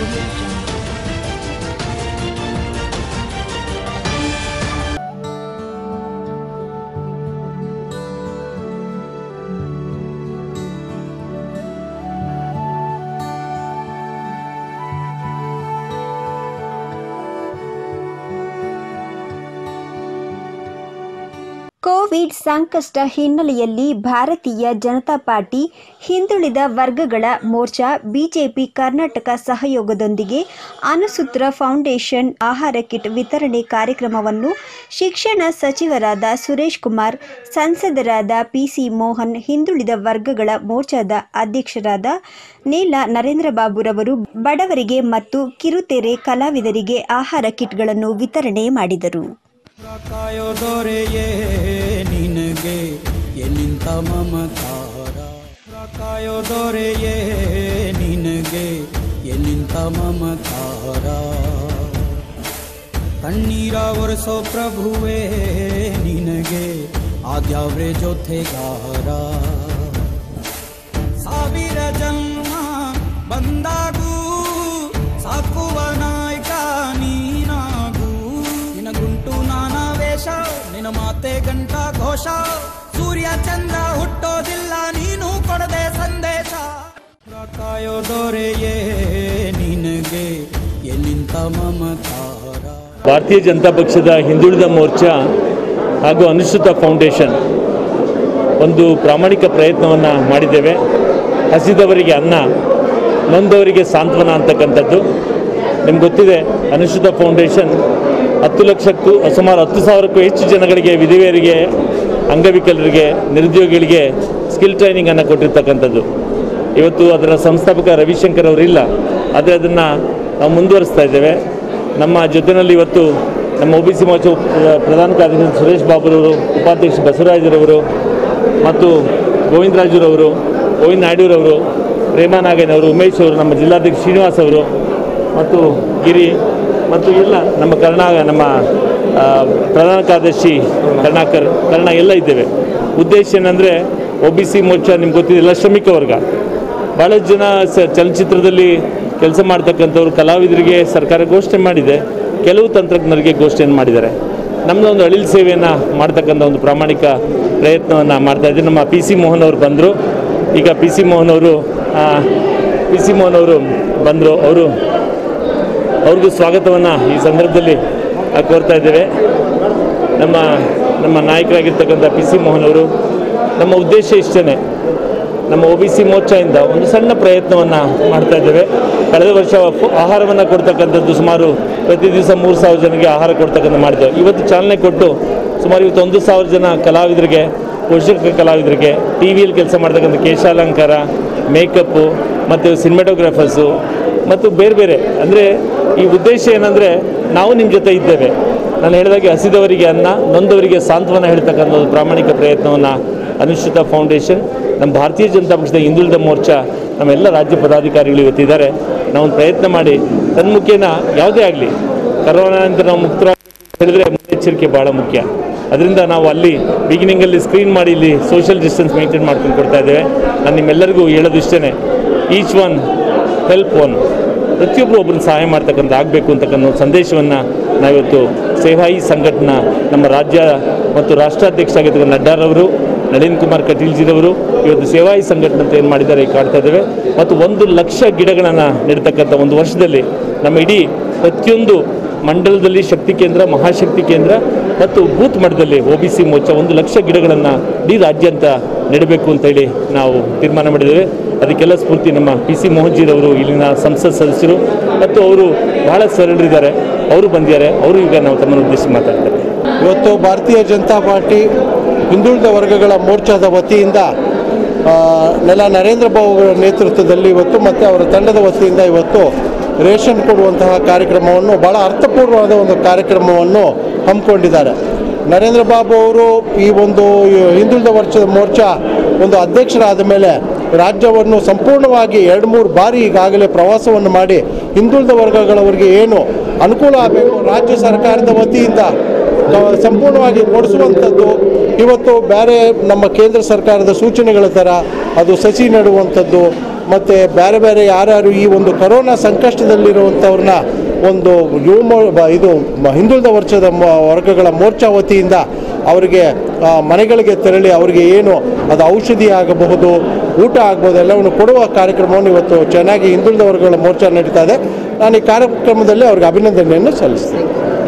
audio jungle. Covid ಸಂಕಷ್ಟ ಹಿನ್ನೆಲೆಯಲ್ಲಿ ಭಾರತೀಯ ಜನತಾ ಪಾರ್ಟಿ ಹಿಂದುಳಿದ ವರ್ಗಗಳ ಮೋರ್ಚಾ ಬಿಜೆಪಿ ಕರ್ನಾಟಕ ಸಹಯೋಗದೊಂದಿಗೆ ಅನುಸೂತ್ರ ಫೌಂಡೇಶನ್ ಆಹಾರ ಕಿಟ್ ವಿತರಣೆ ಕಾರ್ಯಕ್ರಮವನ್ನು ಶಿಕ್ಷಣ ಸಚಿವರಾದ ಸುರೇಶ್ ಕುಮಾರ್ ಸಂಸದರಾದ ಪಿಸಿ ಮೋಹನ್ ಹಿಂದುಳಿದ ವರ್ಗಗಳ ಮೋರ್ಚಾದ ಅಧ್ಯಕ್ಷರಾದ ನೀಲ ನರೇಂದ್ರ ಬಾಬುರವರು ಬಡವರಿಗೆ ಮತ್ತು ಕಿರುತೆರೆ ಕಲಾವಿದರಿಗೆ ಆಹಾರ ಕಿಟ್ಗಳನ್ನು ವಿತರಣೆ ಮಾಡಿದರು ಕಾಯೋ ದೊರೆಯೇ ನಿನಗೆ ಎಲ್ಲಿಂತ ಮಮಕಾರ ಕಾಯೋ ದೊರೆಯೇ ನಿನಗೆ ಎಲ್ಲಿಂತ ಮಮಕಾರ ಕಣ್ಣೀರ ಒರೆಸೋ ಪ್ರಭುವೇ ನಿನಗೆ ಆದ್ಯಾವ್ರೆ ಜೊತೆಗಾರ ಸಾವಿರ ಜನ್ಮ ಬಂದಾಗೂ ಸಾಕುವ ನಾಯಕ ನೀನಾಗೂ ನಿನ ಗುಂಟು ನಾನಾ ವೇಷ ನಿನ ಮಾತೆ ಗಂಟ ಘೋಷ ಸೂರ್ಯ ಚಂದ್ರ ಹುಟ್ಟೋದಿಲ್ಲ ನೀನು ಕೊಡದೆ ಸಂದೇಶ ಕಾಯೋ ದೊರೆಯೇ ನಿನಗೆ ಎಲ್ಲಿಂತ ಮಮಕಾರ ಭಾರತೀಯ ಜನತಾ ಪಕ್ಷದ ಹಿಂದುಳಿದ ಮೋರ್ಚಾ ಹಾಗೂ ಅನುಸೂತ ಫೌಂಡೇಶನ್ ಒಂದು ಪ್ರಾಮಾಣಿಕ ಪ್ರಯತ್ನವನ್ನು ಮಾಡಿದ್ದೇವೆ ಹಸಿದವರಿಗೆ ಅನ್ನ ನೊಂದವರಿಗೆ ಸಾಂತ್ವನ ಅಂತಕ್ಕಂಥದ್ದು ನಿಮ್ಗೆ ಗೊತ್ತಿದೆ ಅನುಸೂತ ಫೌಂಡೇಶನ್ ಹತ್ತು ಲಕ್ಷಕ್ಕೂ ಸುಮಾರು ಹತ್ತು ಸಾವಿರಕ್ಕೂ ಹೆಚ್ಚು ಜನಗಳಿಗೆ ವಿಧವೆಯರಿಗೆ ಅಂಗವಿಕಲರಿಗೆ ನಿರುದ್ಯೋಗಿಗಳಿಗೆ ಸ್ಕಿಲ್ ಟ್ರೈನಿಂಗನ್ನು ಕೊಟ್ಟಿರ್ತಕ್ಕಂಥದ್ದು ಇವತ್ತು ಅದರ ಸಂಸ್ಥಾಪಕ ರವಿಶಂಕರ್ ಅವರಿಲ್ಲ ಆದರೆ ಅದನ್ನು ನಾವು ಮುಂದುವರಿಸ್ತಾ ಇದ್ದೇವೆ ನಮ್ಮ ಜೊತೆಯಲ್ಲಿ ಇವತ್ತು ನಮ್ಮ ಒ ಬಿ ಸಿ ಮೋರ್ಚಾ ಉಪ- ಪ್ರಧಾನ ಕಾರ್ಯದರ್ಶಿ ಸುರೇಶ್ ಬಾಬುರವರು ಉಪಾಧ್ಯಕ್ಷ ಬಸವರಾಜರವರು ಮತ್ತು ಗೋವಿಂದರಾಜುರವರು ಗೋವಿಂದ ನಾಯ್ಡುರವರು ಪ್ರೇಮಾ ನಾಗೇನವರು ಉಮೇಶ್ ಅವರು ನಮ್ಮ ಜಿಲ್ಲಾಧ್ಯಕ್ಷ ಶ್ರೀನಿವಾಸ್ ಅವರು ಮತ್ತು ಗಿರಿ ಮತ್ತು ಎಲ್ಲ ನಮ್ಮ ಕರ್ನಾ ನಮ್ಮ ಆ, ಪ್ರಧಾನ ಕಾರ್ಯದರ್ಶಿ ಕರ್ಣಾಕರ್ ಕರ್ಣ ಎಲ್ಲ ಇದ್ದೇವೆ ಉದ್ದೇಶ ಏನಂದರೆ ಒ ಬಿ ಸಿ ಮೋರ್ಚಾ ನಿಮ್ಗೆ ಗೊತ್ತಿದೆ ಎಲ್ಲ ಶ್ರಮಿಕ ವರ್ಗ ಭಾಳಷ್ಟು ಜನ ಸ ಚಲನಚಿತ್ರದಲ್ಲಿ ಕೆಲಸ ಮಾಡ್ತಕ್ಕಂಥವ್ರು ಕಲಾವಿದರಿಗೆ ಸರ್ಕಾರ ಘೋಷಣೆ ಮಾಡಿದೆ ಕೆಲವು ತಂತ್ರಜ್ಞರಿಗೆ ಘೋಷಣೆಯನ್ನು ಮಾಡಿದ್ದಾರೆ ನಮ್ಮದು ಒಂದು ಅಳಿಲು ಸೇವೆಯನ್ನು ಮಾಡ್ತಕ್ಕಂಥ ಒಂದು ಪ್ರಾಮಾಣಿಕ ಪ್ರಯತ್ನವನ್ನು ಮಾಡ್ತಾ ಇದ್ದೀವಿ ನಮ್ಮ ಪಿ ಸಿ ಮೋಹನ್ ಅವರು ಬಂದರು ಈಗ ಪಿ ಸಿ ಮೋಹನ್ ಅವರು ಪಿ ಸಿ ಮೋಹನ್ ಅವರು ಬಂದರು ಅವರು ಅವ್ರಿಗೂ ಸ್ವಾಗತವನ್ನು ಈ ಸಂದರ್ಭದಲ್ಲಿ ಆ, ಕೋರ್ತಾ ಇದ್ದೇವೆ ನಮ್ಮ ನಮ್ಮ ನಾಯಕರಾಗಿರ್ತಕ್ಕಂಥ ಪಿ ಸಿ ಮೋಹನ್ ಅವರು ನಮ್ಮ ಉದ್ದೇಶ ಇಷ್ಟೇ ನಮ್ಮ ಒ ಬಿ ಸಿ ಮೋರ್ಚಾಯಿಂದ ಒಂದು ಸಣ್ಣ ಪ್ರಯತ್ನವನ್ನು ಮಾಡ್ತಾ ಇದ್ದೇವೆ ಕಳೆದ ವರ್ಷ ಫು- ಆಹಾರವನ್ನು ಕೊಡ್ತಕ್ಕಂಥದ್ದು ಸುಮಾರು ಪ್ರತಿ ದಿವಸ ಮೂರು ಸಾವಿರ ಜನಕ್ಕೆ ಆಹಾರ ಕೊಡ್ತಕ್ಕಂಥ ಮಾಡಿದ್ದೇವೆ ಇವತ್ತು ಚಾಲನೆ ಕೊಟ್ಟು ಸುಮಾರು ಇವತ್ತು ಒಂದು ಸಾವಿರ ಜನ ಕಲಾವಿದರಿಗೆ ಪೋಷಕ ಕಲಾವಿದರಿಗೆ ಟಿ ವಿಯಲ್ಲಿ ಕೆಲಸ ಮಾಡ್ತಕ್ಕಂಥ ಕೇಶಾಲಂಕಾರ ಮೇಕಪ್ಪು ಮತ್ತು ಸಿನಿಮಾಟೋಗ್ರಾಫರ್ಸು ಮತ್ತು ಬೇರೆ ಬೇರೆ ಅಂದರೆ ಈ ಉದ್ದೇಶ ಏನಂದರೆ ನಾವು ನಿಮ್ಮ ಜೊತೆ ಇದ್ದೇವೆ ನಾನು ಹೇಳಿದಾಗೆ ಹಸಿದವರಿಗೆ ಅನ್ನ ನೊಂದವರಿಗೆ ಸಾಂತ್ವನ ಹೇಳ್ತಕ್ಕಂಥ ಒಂದು ಪ್ರಾಮಾಣಿಕ ಪ್ರಯತ್ನವನ್ನು ಅನುಷ್ಠಿತ ಫೌಂಡೇಶನ್ ನಮ್ಮ ಭಾರತೀಯ ಜನತಾ ಪಕ್ಷದ ಹಿಂದುಳಿದ ಮೋರ್ಚಾ ನಮ್ಮೆಲ್ಲ ರಾಜ್ಯ ಪದಾಧಿಕಾರಿಗಳು ಇವತ್ತಿದ್ದಾರೆ ನಾವೊಂದು ಪ್ರಯತ್ನ ಮಾಡಿ ತನ್ಮುಖೇನ ಯಾವುದೇ ಆಗಲಿ ಕರೋನಾ ನಂತರ ನಾವು ಮುಕ್ತರಾಗ ಹೇಳಿದ್ರೆ ಮುನ್ನೆಚ್ಚರಿಕೆ ಭಾಳ ಮುಖ್ಯ ಅದರಿಂದ ನಾವು ಅಲ್ಲಿ ಬಿಗಿನಿಂಗಲ್ಲಿ ಸ್ಕ್ರೀನ್ ಮಾಡಿ ಇಲ್ಲಿ ಸೋಷಿಯಲ್ ಡಿಸ್ಟೆನ್ಸ್ ಮೇಂಟೈನ್ ಮಾಡ್ಕೊಂಡು ಕೊಡ್ತಾ ಇದ್ದೇವೆ ನಾನು ನಿಮ್ಮೆಲ್ಲರಿಗೂ ಹೇಳೋದು ಇಷ್ಟೇ ಈಚ್ ಒನ್ ಹೆಲ್ಪ್ ಒನ್ ಪ್ರತಿಯೊಬ್ಬರು ಒಬ್ಬರನ್ನ ಸಹಾಯ ಮಾಡ್ತಕ್ಕಂಥ ಆಗಬೇಕು ಅಂತಕ್ಕಂಥ ಒಂದು ಸಂದೇಶವನ್ನು ನಾವಿವತ್ತು ಸೇವಾಯಿ ಸಂಘಟನಾ ನಮ್ಮ ರಾಜ್ಯ ಮತ್ತು ರಾಷ್ಟ್ರಾಧ್ಯಕ್ಷ ಆಗಿರ್ತಕ್ಕಂಥ ನಡ್ಡಾರವರು ನಳಿನ್ ಕುಮಾರ್ ಕಟೀಲ್ಜಿರವರು ಇವತ್ತು ಸೇವಾಯಿ ಸಂಘಟನೆ ಅಂತ ಏನು ಮಾಡಿದ್ದಾರೆ ಈಗ ಕಾಡ್ತಾ ಇದ್ದೇವೆ ಮತ್ತು ಒಂದು ಲಕ್ಷ ಗಿಡಗಳನ್ನು ನೆಡ್ತಕ್ಕಂಥ ಒಂದು ವರ್ಷದಲ್ಲಿ ನಮ್ಮ ಇಡೀ ಪ್ರತಿಯೊಂದು ಮಂಡಲದಲ್ಲಿ ಶಕ್ತಿ ಕೇಂದ್ರ ಮಹಾಶಕ್ತಿ ಕೇಂದ್ರ ಮತ್ತು ಬೂತ್ ಮಟ್ಟದಲ್ಲಿ ಒ ಬಿ ಸಿ ಮೋರ್ಚಾ ಒಂದು ಲಕ್ಷ ಗಿಡಗಳನ್ನು ಇಡೀ ರಾಜ್ಯಾದ್ಯಂತ ನೆಡಬೇಕು ಅಂತೇಳಿ ನಾವು ತೀರ್ಮಾನ ಮಾಡಿದ್ದೇವೆ ಅದಕ್ಕೆಲ್ಲ ಸ್ಫೂರ್ತಿ ನಮ್ಮ ಪಿ ಸಿ ಮೋಹನ್ಜಿರವರು ಇಲ್ಲಿನ ಸಂಸತ್ ಸದಸ್ಯರು ಮತ್ತು ಅವರು ಬಹಳ ಸರಳರಿದ್ದಾರೆ ಅವರು ಬಂದಿದ್ದಾರೆ ಅವರು ಈಗ ನಾವು ತಮ್ಮನ್ನು ಉದ್ದೇಶಿಸಿ ಮಾತಾಡ್ತಾರೆ ಇವತ್ತು ಭಾರತೀಯ ಜನತಾ ಪಾರ್ಟಿ ಹಿಂದುಳಿದ ವರ್ಗಗಳ ಮೋರ್ಚಾದ ವತಿಯಿಂದ ಆ, ನೆಲ ನರೇಂದ್ರ ಬಾಬು ಅವರ ನೇತೃತ್ವದಲ್ಲಿ ಇವತ್ತು ಮತ್ತು ಅವರ ತಂಡದ ವತಿಯಿಂದ ಇವತ್ತು ರೇಷನ್ ಕೊಡುವಂತಹ ಕಾರ್ಯಕ್ರಮವನ್ನು ಭಾಳ ಅರ್ಥಪೂರ್ಣವಾದ ಒಂದು ಕಾರ್ಯಕ್ರಮವನ್ನು ಹಮ್ಮಿಕೊಂಡಿದ್ದಾರೆ ನರೇಂದ್ರ ಬಾಬು ಅವರು ಈ ಒಂದು ಹಿಂದುಳಿದ ವರ್ಷದ ಮೋರ್ಚಾ ಒಂದು ಅಧ್ಯಕ್ಷರಾದ ಮೇಲೆ ರಾಜ್ಯವನ್ನು ಸಂಪೂರ್ಣವಾಗಿ ಎರಡು ಮೂರು ಬಾರಿ ಈಗಾಗಲೇ ಪ್ರವಾಸವನ್ನು ಮಾಡಿ ಹಿಂದುಳಿದ ವರ್ಗಗಳವರಿಗೆ ಏನು ಅನುಕೂಲ ಆಗಬೇಕು ರಾಜ್ಯ ಸರ್ಕಾರದ ವತಿಯಿಂದ ಆ, ಸಂಪೂರ್ಣವಾಗಿ ಕೊಡಿಸುವಂಥದ್ದು ಇವತ್ತು ಬೇರೆ ನಮ್ಮ ಕೇಂದ್ರ ಸರ್ಕಾರದ ಸೂಚನೆಗಳ ಥರ ಅದು ಸಸಿ ನೆಡುವಂಥದ್ದು ಮತ್ತು ಬೇರೆ ಬೇರೆ ಯಾರ್ಯಾರು ಈ ಒಂದು ಕರೋನಾ ಸಂಕಷ್ಟದಲ್ಲಿರುವಂಥವ್ರನ್ನ ಒಂದು ಯುವ ಮೋ- ಬ- ಇದು ಮ- ಹಿಂದುಳಿದ ವರ್ಷದ ಮ- ವರ್ಗಗಳ ಮೋರ್ಚಾ ವತಿಯಿಂದ ಅವರಿಗೆ ಆ, ಮನೆಗಳಿಗೆ ತೆರಳಿ ಅವರಿಗೆ ಏನು ಅದು ಔಷಧಿ ಆಗಬಹುದು ಊಟ ಆಗ್ಬೋದು ಎಲ್ಲವನ್ನು ಕೊಡುವ ಕಾರ್ಯಕ್ರಮವನ್ನು ಇವತ್ತು ಚೆನ್ನಾಗಿ ಹಿಂದುಳಿದ ವರ್ಗಗಳ ಮೋರ್ಚಾ ನಡೀತಾ ಇದೆ ನಾನು ಈ ಕಾರ್ಯಕ್ರಮದಲ್ಲಿ ಅವ್ರಿಗೆ ಅಭಿನಂದನೆಯನ್ನು ಸಲ್ಲಿಸ್ತೀನಿ